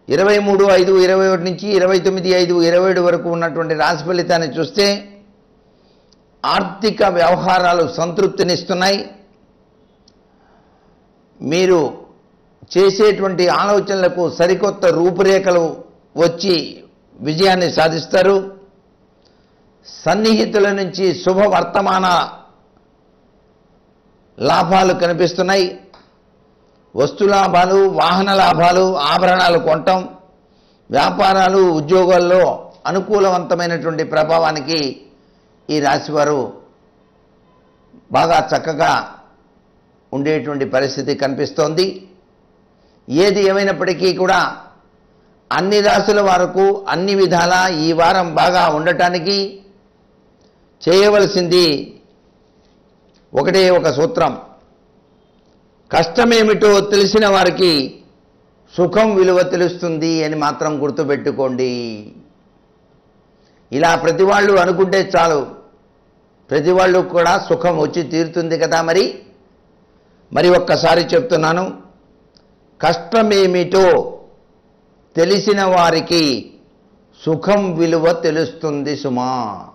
ఇరవై మూడు ఐదు ఇరవై ఒకటి నుంచి ఇరవై తొమ్మిది ఐదు ఇరవై ఏడు వరకు ఉన్నటువంటి రాశి ఫలితాన్ని చూస్తే ఆర్థిక వ్యవహారాలు సంతృప్తినిస్తున్నాయి మీరు చేసేటువంటి ఆలోచనలకు సరికొత్త రూపురేఖలు వచ్చి విజయాన్ని సాధిస్తారు సన్నిహితుల నుంచి శుభ వర్తమాన లాభాలు కనిపిస్తున్నాయి వస్తు లాభాలు వాహన లాభాలు ఆభరణాలు కొనటం వ్యాపారాలు ఉద్యోగాల్లో అనుకూలవంతమైనటువంటి ప్రభావానికి ఈ రాశివారు బాగా చక్కగా ఉండేటువంటి పరిస్థితి కనిపిస్తోంది ఏది ఏమైనప్పటికీ కూడా అన్ని రాశుల వరకు అన్ని విధాలా ఈ వారం బాగా ఉండటానికి చేయవలసింది ఒకటే ఒక సూత్రం కష్టమేమిటో తెలిసిన వారికి సుఖం విలువ తెలుస్తుంది అని మాత్రం గుర్తుపెట్టుకోండి ఇలా ప్రతి వాళ్ళు అనుకుంటే చాలు ప్రతి వాళ్ళు కూడా సుఖం వచ్చి తీరుతుంది కదా మరి మరి ఒక్కసారి చెప్తున్నాను కష్టమేమిటో తెలిసిన వారికి సుఖం విలువ తెలుస్తుంది సుమా